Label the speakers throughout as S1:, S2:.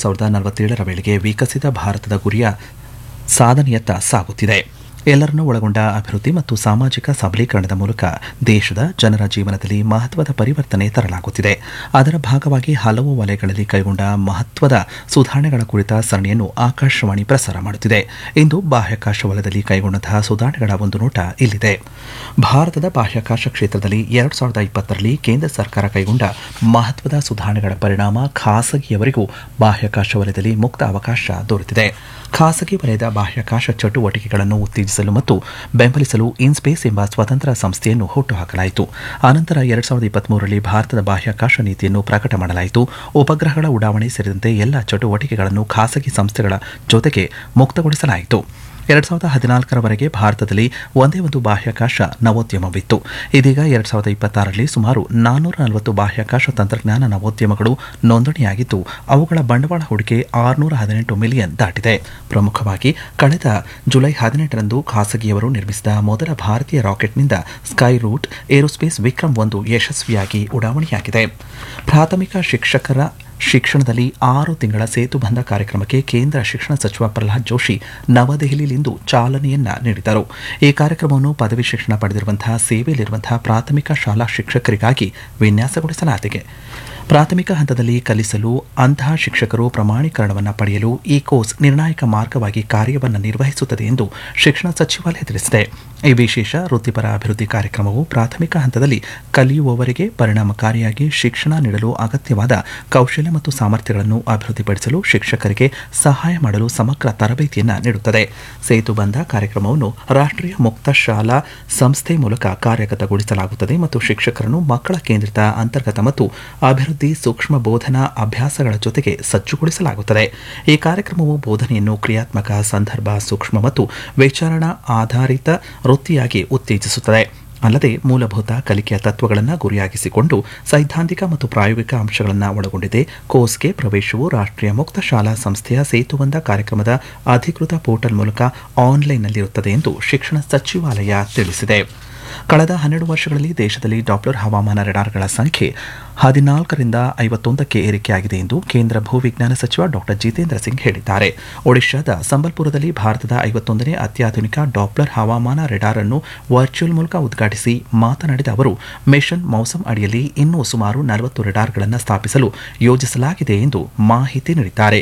S1: ಸಾವಿರದ ನಲವತ್ತೇಳರ ವೇಳೆಗೆ ವಿಕಸಿತ ಭಾರತದ ಗುರಿಯ ಸಾಧನೆಯತ್ತ ಸಾಗುತ್ತಿದೆ ಎಲ್ಲರನ್ನೂ ಒಳಗೊಂಡ ಅಭಿವೃದ್ಧಿ ಮತ್ತು ಸಾಮಾಜಿಕ ಸಬಲೀಕರಣದ ಮೂಲಕ ದೇಶದ ಜನರ ಜೀವನದಲ್ಲಿ ಮಹತ್ವದ ಪರಿವರ್ತನೆ ತರಲಾಗುತ್ತಿದೆ ಅದರ ಭಾಗವಾಗಿ ಹಲವು ವಲಯಗಳಲ್ಲಿ ಕೈಗೊಂಡ ಮಹತ್ವದ ಸುಧಾರಣೆಗಳ ಕುರಿತ ಸರಣಿಯನ್ನು ಆಕಾಶವಾಣಿ ಪ್ರಸಾರ ಮಾಡುತ್ತಿದೆ ಇಂದು ಬಾಹ್ಯಾಕಾಶ ವಲಯದಲ್ಲಿ ಕೈಗೊಂಡಂತಹ ಸುಧಾರಣೆಗಳ ಒಂದು ನೋಟ ಇಲ್ಲಿದೆ ಭಾರತದ ಬಾಹ್ಯಾಕಾಶ ಕ್ಷೇತ್ರದಲ್ಲಿ ಎರಡು ಸಾವಿರದ ಇಪ್ಪತ್ತರಲ್ಲಿ ಕೇಂದ್ರ ಸರ್ಕಾರ ಕೈಗೊಂಡ ಮಹತ್ವದ ಸುಧಾರಣೆಗಳ ಪರಿಣಾಮ ಖಾಸಗಿಯವರಿಗೂ ಬಾಹ್ಯಾಕಾಶ ವಲಯದಲ್ಲಿ ಮುಕ್ತ ಅವಕಾಶ ದೊರೆತಿದೆ ಖಾಸಗಿ ವಲಯದ ಬಾಹ್ಯಾಕಾಶ ಚಟುವಟಿಕೆಗಳನ್ನು ಉತ್ತೇಜಿಸಲು ಮತ್ತು ಬೆಂಬಲಿಸಲು ಇನ್ಸ್ಪೇಸ್ ಎಂಬ ಸ್ವತಂತ್ರ ಸಂಸ್ಥೆಯನ್ನು ಹುಟ್ಟುಹಾಕಲಾಯಿತು ಆನಂತರ ಎರಡ್ ಸಾವಿರದ ಇಪ್ಪತ್ಮೂರರಲ್ಲಿ ಭಾರತದ ಬಾಹ್ಯಾಕಾಶ ನೀತಿಯನ್ನು ಪ್ರಕಟ ಮಾಡಲಾಯಿತು ಉಪಗ್ರಹಗಳ ಉಡಾವಣೆ ಸೇರಿದಂತೆ ಎಲ್ಲ ಚಟುವಟಿಕೆಗಳನ್ನು ಖಾಸಗಿ ಸಂಸ್ಥೆಗಳ ಜೊತೆಗೆ ಮುಕ್ತಗೊಳಿಸಲಾಯಿತು ಎರಡ್ ಸಾವಿರದ ಹದಿನಾಲ್ಕರವರೆಗೆ ಭಾರತದಲ್ಲಿ ಒಂದೇ ಒಂದು ಬಾಹ್ಯಾಕಾಶ ನವೋದ್ಯಮವಿತ್ತು ಇದೀಗ ಎರಡ್ ಸಾವಿರದ ಇಪ್ಪತ್ತಾರರಲ್ಲಿ ಸುಮಾರು ನಾನ್ನೂರ ನಲವತ್ತು ಬಾಹ್ಯಾಕಾಶ ತಂತ್ರಜ್ಞಾನ ನವೋದ್ಯಮಗಳು ನೋಂದಣಿಯಾಗಿದ್ದು ಅವುಗಳ ಬಂಡವಾಳ ಹೂಡಿಕೆ ಆರುನೂರ ಹದಿನೆಂಟು ಮಿಲಿಯನ್ ದಾಟಿದೆ ಪ್ರಮುಖವಾಗಿ ಕಳೆದ ಜುಲೈ ಹದಿನೆಂಟರಂದು ಖಾಸಗಿಯವರು ನಿರ್ಮಿಸಿದ ಮೊದಲ ಭಾರತೀಯ ರಾಕೆಟ್ನಿಂದ ಸ್ಕೈ ರೂಟ್ ಏರೋಸ್ಪೇಸ್ ವಿಕ್ರಮ್ ಒಂದು ಯಶಸ್ವಿಯಾಗಿ ಉಡಾವಣೆಯಾಗಿದೆ ಪ್ರಾಥಮಿಕ ಶಿಕ್ಷಕರ ಶಿಕ್ಷಣದಲ್ಲಿ ಆರು ತಿಂಗಳ ಸೇತುಬಂಧ ಕಾರ್ಯಕ್ರಮಕ್ಕೆ ಕೇಂದ್ರ ಶಿಕ್ಷಣ ಸಚಿವ ಪ್ರಹ್ಲಾದ್ ಜೋಶಿ ನವದೆಹಲಿಯಲ್ಲಿಂದು ಚಾಲನೆಯನ್ನ ನೀಡಿದರು ಈ ಕಾರ್ಯಕ್ರಮವನ್ನು ಪದವಿ ಶಿಕ್ಷಣ ಪಡೆದಿರುವಂತಹ ಸೇವೆಯಲ್ಲಿರುವಂತಹ ಪ್ರಾಥಮಿಕ ಶಾಲಾ ಶಿಕ್ಷಕರಿಗಾಗಿ ವಿನ್ಯಾಸಗೊಳಿಸಲಾಗಿದೆ ಪ್ರಾಥಮಿಕ ಹಂತದಲ್ಲಿ ಕಲಿಸಲು ಅಂತಹ ಶಿಕ್ಷಕರು ಪ್ರಮಾಣೀಕರಣವನ್ನು ಪಡೆಯಲು ಈ ಕೋರ್ಸ್ ನಿರ್ಣಾಯಕ ಮಾರ್ಗವಾಗಿ ಕಾರ್ಯವನ್ನು ನಿರ್ವಹಿಸುತ್ತದೆ ಎಂದು ಶಿಕ್ಷಣ ಸಚಿವಾಲಯ ತಿಳಿಸಿದೆ ಈ ವಿಶೇಷ ವೃತ್ತಿಪರ ಅಭಿವೃದ್ಧಿ ಕಾರ್ಯಕ್ರಮವು ಪ್ರಾಥಮಿಕ ಹಂತದಲ್ಲಿ ಕಲಿಯುವವರಿಗೆ ಪರಿಣಾಮಕಾರಿಯಾಗಿ ಶಿಕ್ಷಣ ನೀಡಲು ಅಗತ್ಯವಾದ ಕೌಶಲ್ಯ ಮತ್ತು ಸಾಮರ್ಥ್ಯಗಳನ್ನು ಅಭಿವೃದ್ಧಿಪಡಿಸಲು ಶಿಕ್ಷಕರಿಗೆ ಸಹಾಯ ಮಾಡಲು ಸಮಗ್ರ ತರಬೇತಿಯನ್ನು ನೀಡುತ್ತದೆ ಸೇತುಬಂಧ ಕಾರ್ಯಕ್ರಮವನ್ನು ರಾಷ್ಟ್ರೀಯ ಮುಕ್ತ ಶಾಲಾ ಸಂಸ್ಥೆ ಮೂಲಕ ಕಾರ್ಯಗತಗೊಳಿಸಲಾಗುತ್ತದೆ ಮತ್ತು ಶಿಕ್ಷಕರನ್ನು ಮಕ್ಕಳ ಕೇಂದ್ರಿತ ಅಂತರ್ಗತ ಮತ್ತು ಅಭಿವೃದ್ಧಿ ಸೂಕ್ಷ್ಮ ಬೋಧನಾ ಅಭ್ಯಾಸಗಳ ಜೊತೆಗೆ ಸಜ್ಜುಗೊಳಿಸಲಾಗುತ್ತದೆ ಈ ಕಾರ್ಯಕ್ರಮವು ಬೋಧನೆಯನ್ನು ಕ್ರಿಯಾತ್ಮಕ ಸಂದರ್ಭ ಸೂಕ್ಷ್ಮ ಮತ್ತು ವಿಚಾರಣಾ ಆಧಾರಿತ ವೃತ್ತಿಯಾಗಿ ಉತ್ತೇಜಿಸುತ್ತದೆ ಅಲ್ಲದೆ ಮೂಲಭೂತ ಕಲಿಕೆಯ ತತ್ವಗಳನ್ನು ಗುರಿಯಾಗಿಸಿಕೊಂಡು ಸೈದ್ಧಾಂತಿಕ ಮತ್ತು ಪ್ರಾಯೋಗಿಕ ಅಂಶಗಳನ್ನು ಒಳಗೊಂಡಿದೆ ಕೋರ್ಸ್ಗೆ ಪ್ರವೇಶವು ರಾಷ್ಟ್ರೀಯ ಮುಕ್ತ ಶಾಲಾ ಸಂಸ್ಥೆಯ ಸೇತುಬಂಧ ಕಾರ್ಯಕ್ರಮದ ಅಧಿಕೃತ ಪೋರ್ಟಲ್ ಮೂಲಕ ಆನ್ಲೈನ್ನಲ್ಲಿರುತ್ತದೆ ಎಂದು ಶಿಕ್ಷಣ ಸಚಿವಾಲಯ ತಿಳಿಸಿದೆ ಕಳೆದ ಹನ್ನೆರಡು ವರ್ಷಗಳಲ್ಲಿ ದೇಶದಲ್ಲಿ ಡಾಪ್ಲರ್ ಹವಾಮಾನ ರೆಡಾರ್ಗಳ ಸಂಖ್ಯೆ ಹದಿನಾಲ್ಕರಿಂದ ಐವತ್ತೊಂದಕ್ಕೆ ಏರಿಕೆಯಾಗಿದೆ ಎಂದು ಕೇಂದ್ರ ಭೂವಿಜ್ಞಾನ ಸಚಿವ ಡಾಕ್ಟರ್ ಜಿತೇಂದ್ರ ಸಿಂಗ್ ಹೇಳಿದ್ದಾರೆ ಒಡಿಶಾದ ಸಂಬಲ್ಪುರದಲ್ಲಿ ಭಾರತದ ಐವತ್ತೊಂದನೇ ಅತ್ಯಾಧುನಿಕ ಡಾಪ್ಲರ್ ಹವಾಮಾನ ರೆಡಾರ್ ಅನ್ನು ವರ್ಚುವಲ್ ಮೂಲಕ ಉದ್ಘಾಟಿಸಿ ಮಾತನಾಡಿದ ಅವರು ಮಿಷನ್ ಮೌಸಮ್ ಅಡಿಯಲ್ಲಿ ಇನ್ನೂ ಸುಮಾರು ನಲವತ್ತು ರೆಡಾರ್ಗಳನ್ನು ಸ್ಥಾಪಿಸಲು ಯೋಜಿಸಲಾಗಿದೆ ಎಂದು ಮಾಹಿತಿ ನೀಡಿದ್ದಾರೆ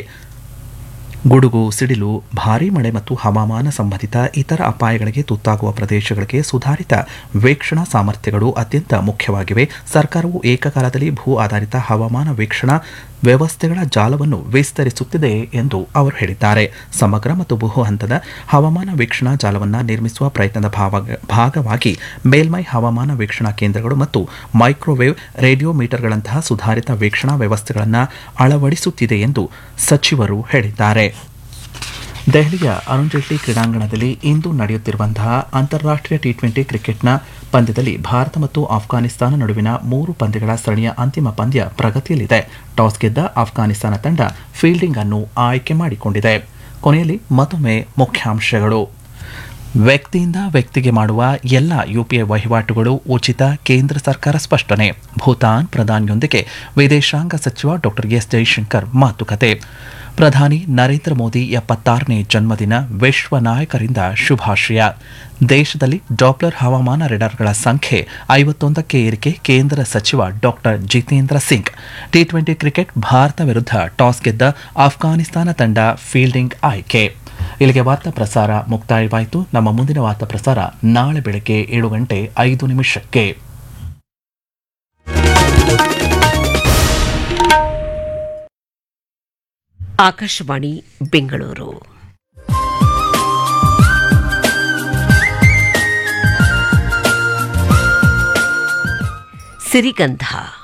S1: ಗುಡುಗು ಸಿಡಿಲು ಭಾರೀ ಮಳೆ ಮತ್ತು ಹವಾಮಾನ ಸಂಬಂಧಿತ ಇತರ ಅಪಾಯಗಳಿಗೆ ತುತ್ತಾಗುವ ಪ್ರದೇಶಗಳಿಗೆ ಸುಧಾರಿತ ವೀಕ್ಷಣಾ ಸಾಮರ್ಥ್ಯಗಳು ಅತ್ಯಂತ ಮುಖ್ಯವಾಗಿವೆ ಸರ್ಕಾರವು ಏಕಕಾಲದಲ್ಲಿ ಭೂ ಆಧಾರಿತ ಹವಾಮಾನ ವೀಕ್ಷಣಾ ವ್ಯವಸ್ಥೆಗಳ ಜಾಲವನ್ನು ವಿಸ್ತರಿಸುತ್ತಿದೆ ಎಂದು ಅವರು ಹೇಳಿದ್ದಾರೆ ಸಮಗ್ರ ಮತ್ತು ಬಹು ಹಂತದ ಹವಾಮಾನ ವೀಕ್ಷಣಾ ಜಾಲವನ್ನು ನಿರ್ಮಿಸುವ ಪ್ರಯತ್ನದ ಭಾಗವಾಗಿ ಮೇಲ್ಮೈ ಹವಾಮಾನ ವೀಕ್ಷಣಾ ಕೇಂದ್ರಗಳು ಮತ್ತು ಮೈಕ್ರೋವೇವ್ ರೇಡಿಯೋಮೀಟರ್ಗಳಂತಹ ಸುಧಾರಿತ ವೀಕ್ಷಣಾ ವ್ಯವಸ್ಥೆಗಳನ್ನು ಅಳವಡಿಸುತ್ತಿದೆ ಎಂದು ಸಚಿವರು ಹೇಳಿದ್ದಾರೆ ದೆಹಲಿಯ ಅರುಣ್ ಜೇಟ್ಲಿ ಕ್ರೀಡಾಂಗಣದಲ್ಲಿ ಇಂದು ನಡೆಯುತ್ತಿರುವಂತಹ ಅಂತಾರಾಷ್ಟ್ರೀಯ ಟಿ ಟ್ವೆಂಟಿ ಕ್ರಿಕೆಟ್ನ ಪಂದ್ಯದಲ್ಲಿ ಭಾರತ ಮತ್ತು ಆಫ್ಘಾನಿಸ್ತಾನ ನಡುವಿನ ಮೂರು ಪಂದ್ಯಗಳ ಸರಣಿಯ ಅಂತಿಮ ಪಂದ್ಯ ಪ್ರಗತಿಯಲ್ಲಿದೆ ಟಾಸ್ ಗೆದ್ದ ಆಫ್ಘಾನಿಸ್ತಾನ ತಂಡ ಫೀಲ್ಡಿಂಗ್ ಅನ್ನು ಆಯ್ಕೆ ಮಾಡಿಕೊಂಡಿದೆ ಕೊನೆಯಲ್ಲಿ ಮತ್ತೊಮ್ಮೆ ಮುಖ್ಯಾಂಶಗಳು ವ್ಯಕ್ತಿಯಿಂದ ವ್ಯಕ್ತಿಗೆ ಮಾಡುವ ಎಲ್ಲ ಯುಪಿಐ ವಹಿವಾಟುಗಳು ಉಚಿತ ಕೇಂದ್ರ ಸರ್ಕಾರ ಸ್ಪಷ್ಟನೆ ಭೂತಾನ್ ಪ್ರಧಾನಿಯೊಂದಿಗೆ ವಿದೇಶಾಂಗ ಸಚಿವ ಡಾಕ್ಟರ್ ಎಸ್ ಜೈಶಂಕರ್ ಮಾತುಕತೆ ಪ್ರಧಾನಿ ನರೇಂದ್ರ ಮೋದಿ ಎಪ್ಪತ್ತಾರನೇ ಜನ್ಮದಿನ ವಿಶ್ವ ನಾಯಕರಿಂದ ಶುಭಾಶಯ ದೇಶದಲ್ಲಿ ಡಾಪ್ಲರ್ ಹವಾಮಾನ ರೆಡಾರ್ಗಳ ಸಂಖ್ಯೆ ಐವತ್ತೊಂದಕ್ಕೆ ಏರಿಕೆ ಕೇಂದ್ರ ಸಚಿವ doctor Jitendra Singh T twenty cricket ಭಾರತ ವಿರುದ್ಧ ಟಾಸ್ ಗೆದ್ದ ಆಫ್ಘಾನಿಸ್ತಾನ ತಂಡ ಫೀಲ್ಡಿಂಗ್ ಆಯ್ಕೆ ಇಲ್ಲಿಗೆ ವಾರ್ತಾ ಪ್ರಸಾರ ಮುಕ್ತಾಯವಾಯಿತು ನಮ್ಮ ಮುಂದಿನ ವಾರ್ತಾ ಪ್ರಸಾರ ನಾಳೆ ಬೆಳಗ್ಗೆ ಏಳು ಗಂಟೆ ಐದು ನಿಮಿಷಕ್ಕೆ
S2: ಆಕಾಶವಾಣಿ ಬೆಂಗಳೂರು ಸಿರಿಗಂಧ